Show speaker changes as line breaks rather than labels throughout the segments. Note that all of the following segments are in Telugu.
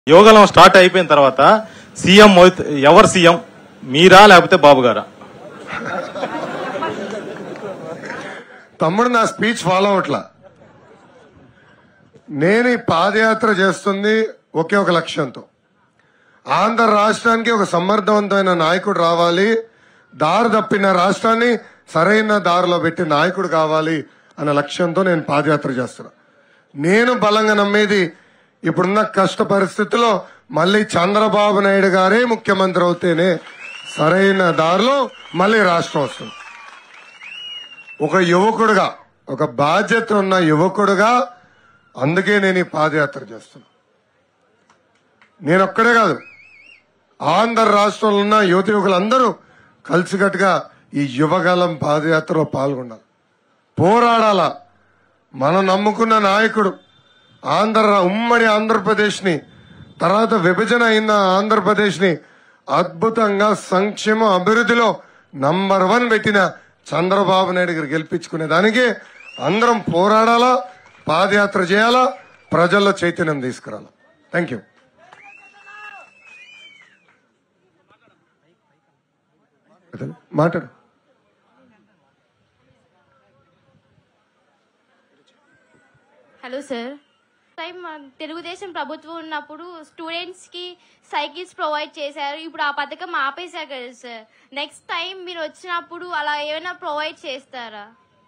యోగలం స్టార్ట్ అయిపోయిన తర్వాత సీఎం మోహిత్ ఎవరు సీఎం మీరా లేకపోతే బాబు గారా
తమ్ముడు నా స్పీచ్ ఫాలో అవట్లా నేను ఈ పాదయాత్ర చేస్తుంది ఒకే ఒక లక్ష్యంతో ఆంధ్ర రాష్ట్రానికి ఒక సమర్థవంతమైన నాయకుడు రావాలి దారి తప్పిన రాష్ట్రాన్ని సరైన దారిలో పెట్టి నాయకుడు కావాలి అనే లక్ష్యంతో నేను పాదయాత్ర చేస్తున్నా నేను బలంగా నమ్మేది ఇప్పుడున్న కష్ట పరిస్థితుల్లో మళ్ళీ చంద్రబాబు నాయుడు గారే ముఖ్యమంత్రి అవుతేనే సరైన దారిలో మళ్ళీ రాష్ట్రం వస్తుంది ఒక యువకుడుగా ఒక బాధ్యత ఉన్న యువకుడుగా అందుకే నేను ఈ పాదయాత్ర చేస్తున్నా నేను ఒక్కడే కాదు ఆంధ్ర రాష్ట్రంలో ఉన్న యువత యువకులందరూ కలిసికట్టుగా ఈ యువగలం పాదయాత్రలో పాల్గొనాలి పోరాడాల మనం నమ్ముకున్న నాయకుడు ఆంధ్ర ఉమ్మడి ఆంధ్రప్రదేశ్ ని తర్వాత విభజన అయిన ఆంధ్రప్రదేశ్ ని అద్భుతంగా సంక్షేమ అభివృద్ధిలో నంబర్ వన్ పెట్టిన చంద్రబాబు నాయుడు గారు గెలిపించుకునే దానికి అందరం పోరాడాలా పాదయాత్ర చేయాలా ప్రజల్లో చైతన్యం తీసుకురాలా థ్యాంక్ యూ మాట్లాడు
హలో సార్ టైం ఆ, తెలుగుదేశం ప్రభుత్వం ఉన్నప్పుడు స్టూడెంట్స్ కి సైకిల్స్ ప్రొవైడ్ చేశారు ఇప్పుడు ఆ పథకం ఆపేశారు కదా సార్ నెక్స్ట్ టైం మీరు వచ్చినప్పుడు అలా ఏమైనా ప్రొవైడ్ చేస్తారా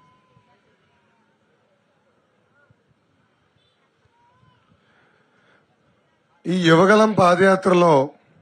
ఈ యువగలం పాదయాత్రలో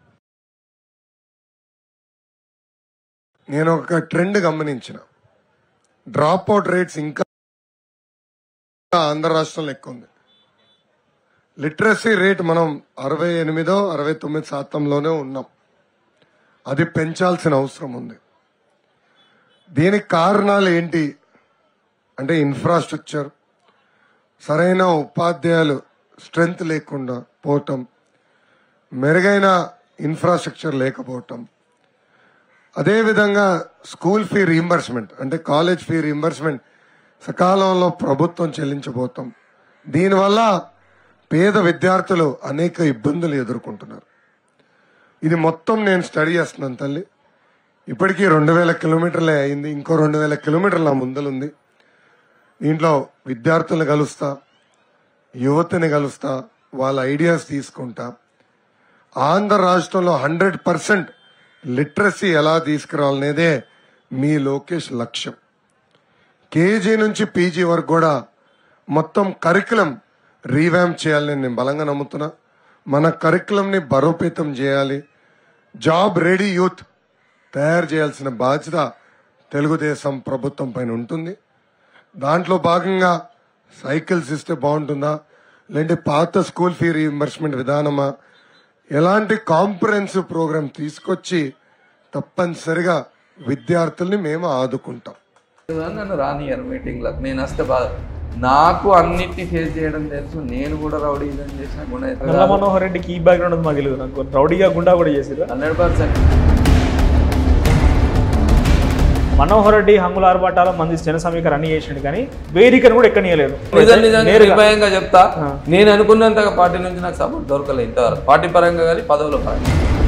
నేను ఒక ట్రెండ్ గమనించిన డ్రాప్ అవుట్ రేట్స్ ఇంకా ఆంధ్ర రాష్ట్రంలో ఎక్కువ ఉంది లిటరసీ రేట్ మనం అరవై ఎనిమిదో అరవై తొమ్మిది శాతంలోనే ఉన్నాం అది పెంచాల్సిన అవసరం ఉంది దీనికి కారణాలు ఏంటి అంటే ఇన్ఫ్రాస్ట్రక్చర్ సరైన ఉపాధ్యాయులు స్ట్రెంగ్త్ లేకుండా పోవటం మెరుగైన ఇన్ఫ్రాస్ట్రక్చర్ లేకపోవటం అదేవిధంగా స్కూల్ ఫీ రీంబర్స్మెంట్ అంటే కాలేజ్ ఫీ రీంబర్స్మెంట్ సకాలంలో ప్రభుత్వం చెల్లించబోతాం దీనివల్ల పేద విద్యార్థులు అనేక ఇబ్బందులు ఎదుర్కొంటున్నారు ఇది మొత్తం నేను స్టడీ చేస్తున్నాను తల్లి ఇప్పటికీ రెండు వేల కిలోమీటర్లే అయింది ఇంకో రెండు వేల కిలోమీటర్ల నా ముందలుంది దీంట్లో విద్యార్థులను కలుస్తా యువతని కలుస్తా వాళ్ళ ఐడియాస్ తీసుకుంటా ఆంధ్ర రాష్ట్రంలో హండ్రెడ్ పర్సెంట్ లిటరసీ ఎలా తీసుకురావాలనేదే మీ లోకేష్ లక్ష్యం కేజీ నుంచి పీజీ వరకు కూడా మొత్తం కరికులం రీవ్యామ్ చేయాలని నేను బలంగా నమ్ముతున్నా మన కరికులంని బలోపేతం చేయాలి జాబ్ రెడీ యూత్ తయారు చేయాల్సిన బాధ్యత తెలుగుదేశం ప్రభుత్వం పైన ఉంటుంది దాంట్లో భాగంగా సైకిల్స్ ఇస్తే బాగుంటుందా లేదంటే పాత స్కూల్ ఫీ రీఎంబర్స్మెంట్ విధానమా ఎలాంటి కాంప్రహెన్సివ్ ప్రోగ్రామ్ తీసుకొచ్చి తప్పనిసరిగా విద్యార్థుల్ని మేము ఆదుకుంటాం
నన్ను రానియరు మీటింగ్లకు నేను వస్తే బాధ నాకు అన్నిటిని ఫేస్ చేయడం తెలుసు నేను కూడా రౌడీజం చేసిన
నల్ల మనోహర్ రెడ్డికి ఈ బ్యాక్గ్రౌండ్ ఉంది మాకు తెలియదు నాకు రౌడీగా గుండా కూడా చేసిరు
హండ్రెడ్ పర్సెంట్
మనోహర్ రెడ్డి హంగుల ఆర్భాటాల మంది జన సమీకరణ అన్ని చేసిండు కానీ వేదికను కూడా ఎక్కనీయలేదు
నిజం నిజంగా
నేరుగా.
నిర్భయంగా చెప్తా
ఆ.
నేను అనుకున్నంతగా పార్టీ నుంచి నాకు సపోర్ట్ దొరకలేదు ఇంతవరకు పార్టీ పరంగా కానీ పదవుల పరంగా